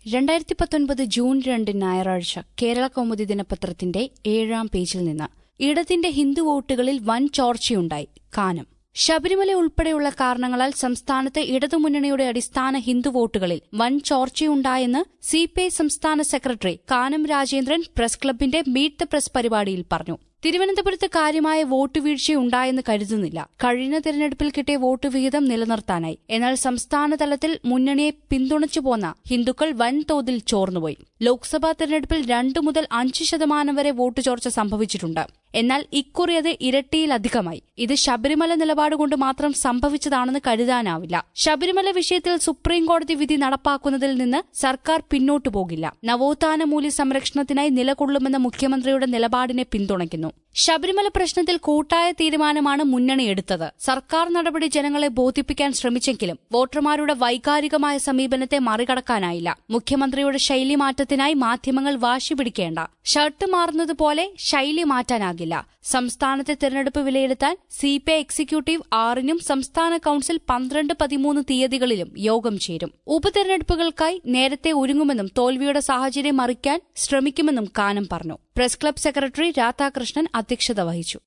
രണ്ടായിരത്തി പത്തൊൻപത് ജൂൺ രണ്ട് ഞായറാഴ്ച കേരള കൗമുദി ദിനപത്രത്തിന്റെ ഏഴാം പേജിൽ നിന്ന് ഇടതിന്റെ ഹിന്ദു വോട്ടുകളിൽ വൻ ചോർച്ചയുണ്ടായി കാനം ശബരിമല ഉൾപ്പെടെയുള്ള കാരണങ്ങളാൽ സംസ്ഥാനത്ത് ഇടതുമുന്നണിയുടെ അടിസ്ഥാന ഹിന്ദു വോട്ടുകളിൽ വൻ ചോർച്ചയുണ്ടായെന്ന് സിപിഐ സംസ്ഥാന സെക്രട്ടറി കാനം രാജേന്ദ്രൻ പ്രസ് ക്ലബിന്റെ മീറ്റ് ദ പ്രസ് പരിപാടിയിൽ പറഞ്ഞു തിരുവനന്തപുരത്ത് കാര്യമായ വോട്ട് വീഴ്ചയുണ്ടായെന്ന് കരുതുന്നില്ല കഴിഞ്ഞ തെരഞ്ഞെടുപ്പിൽ കിട്ടിയ വോട്ട് വിഹിതം നിലനിർത്താനായി എന്നാൽ സംസ്ഥാന തലത്തിൽ മുന്നണിയെ പിന്തുണച്ചു പോന്ന ഹിന്ദുക്കൾ വൻതോതിൽ ചോർന്നുപോയി ലോക്സഭാ തെരഞ്ഞെടുപ്പിൽ രണ്ടു മുതൽ അഞ്ച് ശതമാനം വരെ വോട്ട് ചോർച്ച സംഭവിച്ചിട്ടുണ്ട് എന്നാൽ ഇക്കുറി അത് ഇരട്ടിയിലധികമായി ഇത് ശബരിമല നിലപാടുകൊണ്ട് മാത്രം സംഭവിച്ചതാണെന്ന് കരുതാനാവില്ല ശബരിമല വിഷയത്തിൽ സുപ്രീം കോടതി വിധി നടപ്പാക്കുന്നതിൽ നിന്ന് സർക്കാർ പിന്നോട്ടു പോകില്ല നവോത്ഥാന മൂല്യ സംരക്ഷണത്തിനായി നിലകൊള്ളുമെന്ന മുഖ്യമന്ത്രിയുടെ നിലപാടിനെ പിന്തുണയ്ക്കുന്നു ശബരിമല പ്രശ്നത്തിൽ കൂട്ടായ തീരുമാനമാണ് മുന്നണി എടുത്തത് സർക്കാർ നടപടി ജനങ്ങളെ ബോധിപ്പിക്കാൻ ശ്രമിച്ചെങ്കിലും വോട്ടർമാരുടെ വൈകാരികമായ സമീപനത്തെ മറികടക്കാനായില്ല മുഖ്യമന്ത്രിയുടെ ശൈലി മാറ്റത്തിനായി മാധ്യമങ്ങൾ വാശി പിടിക്കേണ്ട ഷർട്ട് മാറുന്നതുപോലെ ശൈലി മാറ്റാനാകില്ല സംസ്ഥാനത്തെ തെരഞ്ഞെടുപ്പ് വിലയിരുത്താൻ സിപിഐ എക്സിക്യൂട്ടീവ് ആറിനും സംസ്ഥാന കൌൺസിൽ പന്ത്രണ്ട് പതിമൂന്ന് തീയതികളിലും യോഗം ചേരും ഉപതെരഞ്ഞെടുപ്പുകൾക്കായി നേരത്തെ ഒരുങ്ങുമെന്നും തോൽവിയുടെ സാഹചര്യം മറിക്കാൻ ശ്രമിക്കുമെന്നും കാനം പറഞ്ഞു പ്രസ് ക്ലബ് സെക്രട്ടറി രാധാകൃഷ്ണൻ അധ്യക്ഷത വഹിച്ചു